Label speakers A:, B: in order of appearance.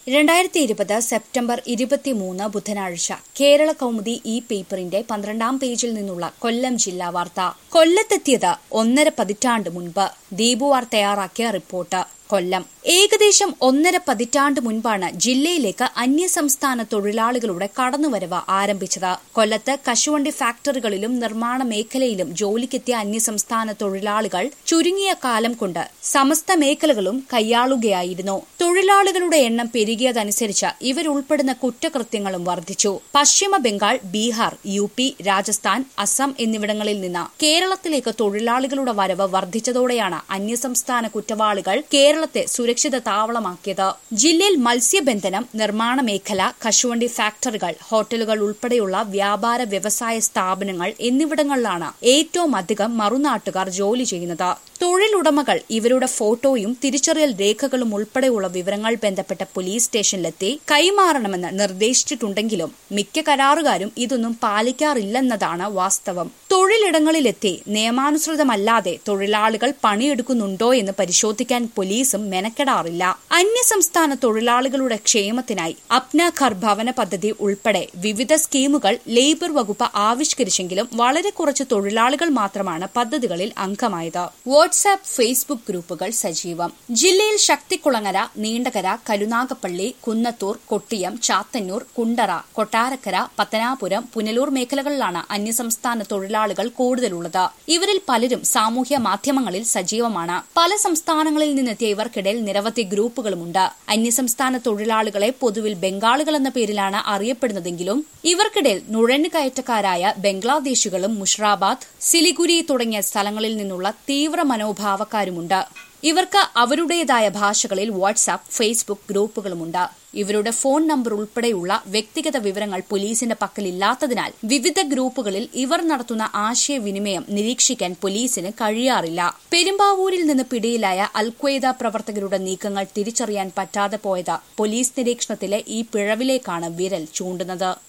A: രണ്ടായിരത്തി ഇരുപത് സെപ്റ്റംബർ ഇരുപത്തിമൂന്ന് ബുധനാഴ്ച കേരള കൗമുദി ഈ പേപ്പറിന്റെ പന്ത്രണ്ടാം പേജിൽ നിന്നുള്ള കൊല്ലം ജില്ലാ വാർത്ത കൊല്ലത്തെത്തിയത് ഒന്നര പതിറ്റാണ്ട് മുൻപ് ദീപുവാർ തയ്യാറാക്കിയ റിപ്പോർട്ട് കൊല്ലം ഏകദേശം ഒന്നര പതിറ്റാണ്ട് മുൻപാണ് ജില്ലയിലേക്ക് അന്യസംസ്ഥാന തൊഴിലാളികളുടെ കടന്നുവരവ് ആരംഭിച്ചത് കൊല്ലത്ത് കശുവണ്ടി ഫാക്ടറികളിലും നിർമ്മാണ മേഖലയിലും ജോലിക്കെത്തിയ അന്യസംസ്ഥാന തൊഴിലാളികൾ ചുരുങ്ങിയ കാലം കൊണ്ട് സമസ്ത മേഖലകളും കൈയാളുകയായിരുന്നു തൊഴിലാളികളുടെ എണ്ണം പെരുകിയതനുസരിച്ച് ഇവരുൾപ്പെടുന്ന കുറ്റകൃത്യങ്ങളും വർദ്ധിച്ചു പശ്ചിമ ബംഗാൾ ബീഹാർ യു പി രാജസ്ഥാൻ അസം എന്നിവിടങ്ങളിൽ നിന്ന് കേരളത്തിലേക്ക് തൊഴിലാളികളുടെ വരവ് വർദ്ധിച്ചതോടെയാണ് അന്യസംസ്ഥാന കുറ്റവാളികൾ കേരളത്തെ സുരക്ഷിത താവളമാക്കിയത് ജില്ലയിൽ മത്സ്യബന്ധനം നിർമ്മാണ മേഖല കശുവണ്ടി ഫാക്ടറികൾ ഹോട്ടലുകൾ ഉൾപ്പെടെയുള്ള വ്യാപാര വ്യവസായ സ്ഥാപനങ്ങൾ എന്നിവിടങ്ങളിലാണ് ഏറ്റവും അധികം മറുനാട്ടുകാർ ജോലി ചെയ്യുന്നത് തൊഴിലുടമകൾ ഇവരുടെ ഫോട്ടോയും തിരിച്ചറിയൽ രേഖകളും ഉൾപ്പെടെയുള്ള വിവരങ്ങൾ ബന്ധപ്പെട്ട പോലീസ് സ്റ്റേഷനിലെത്തി കൈമാറണമെന്ന് നിർദ്ദേശിച്ചിട്ടുണ്ടെങ്കിലും മിക്ക കരാറുകാരും ഇതൊന്നും പാലിക്കാറില്ലെന്നതാണ് വാസ്തവം തൊഴിലിടങ്ങളിലെത്തി നിയമാനുസൃതമല്ലാതെ തൊഴിലാളികൾ പണിയെടുക്കുന്നുണ്ടോ എന്ന് പരിശോധിക്കാൻ പോലീസും മെനക്കെടാറില്ല അന്യസംസ്ഥാന തൊഴിലാളികളുടെ ക്ഷേമത്തിനായി അപ്ന ഘർ ഭവന പദ്ധതി ഉൾപ്പെടെ വിവിധ സ്കീമുകൾ ലേബർ വകുപ്പ് ആവിഷ്കരിച്ചെങ്കിലും വളരെ കുറച്ച് തൊഴിലാളികൾ മാത്രമാണ് പദ്ധതികളിൽ അംഗമായത് വാട്സാപ്പ് ഫേസ്ബുക്ക് ഗ്രൂപ്പുകൾ സജീവം ജില്ലയിൽ ശക്തികുളങ്ങര നീണ്ടകര കരുനാഗപ്പള്ളി കുന്നത്തൂർ കൊട്ടിയം ചാത്തന്നൂർ കുണ്ടറ കൊട്ടാരക്കര പത്തനാപുരം പുനലൂർ മേഖലകളിലാണ് അന്യസംസ്ഥാന തൊഴിലാളികൾ കൂടുതലുള്ളത് ഇവരിൽ പലരും സാമൂഹ്യ മാധ്യമങ്ങളിൽ സജീവമാണ് പല സംസ്ഥാനങ്ങളിൽ നിന്നെത്തിയ ഇവർക്കിടയിൽ നിരവധി ഗ്രൂപ്പുകളുമുണ്ട് അന്യസംസ്ഥാന തൊഴിലാളികളെ പൊതുവിൽ ബംഗാളികൾ എന്ന പേരിലാണ് അറിയപ്പെടുന്നതെങ്കിലും ഇവർക്കിടയിൽ നുഴഞ്ഞുകയറ്റക്കാരായ ബംഗ്ലാദേശികളും മുഷ്റാബാദ് സിലിഗുരി തുടങ്ങിയ സ്ഥലങ്ങളിൽ നിന്നുള്ള തീവ്ര മനോഭാവക്കാരുമുണ്ട് ഇവർക്ക് അവരുടേതായ ഭാഷകളിൽ വാട്സാപ്പ് ഫേസ്ബുക്ക് ഗ്രൂപ്പുകളുമുണ്ട് ഇവരുടെ ഫോൺ നമ്പർ ഉൾപ്പെടെയുള്ള വ്യക്തിഗത വിവരങ്ങൾ പോലീസിന്റെ പക്കലില്ലാത്തതിനാൽ വിവിധ ഗ്രൂപ്പുകളിൽ ഇവർ നടത്തുന്ന ആശയവിനിമയം നിരീക്ഷിക്കാൻ പോലീസിന് കഴിയാറില്ല പെരുമ്പാവൂരിൽ നിന്ന് പിടിയിലായ അൽക്വയ്ദ പ്രവർത്തകരുടെ നീക്കങ്ങൾ തിരിച്ചറിയാൻ പറ്റാതെ പോയത് പോലീസ് നിരീക്ഷണത്തിലെ ഈ പിഴവിലേക്കാണ് വിരൽ ചൂണ്ടുന്നത്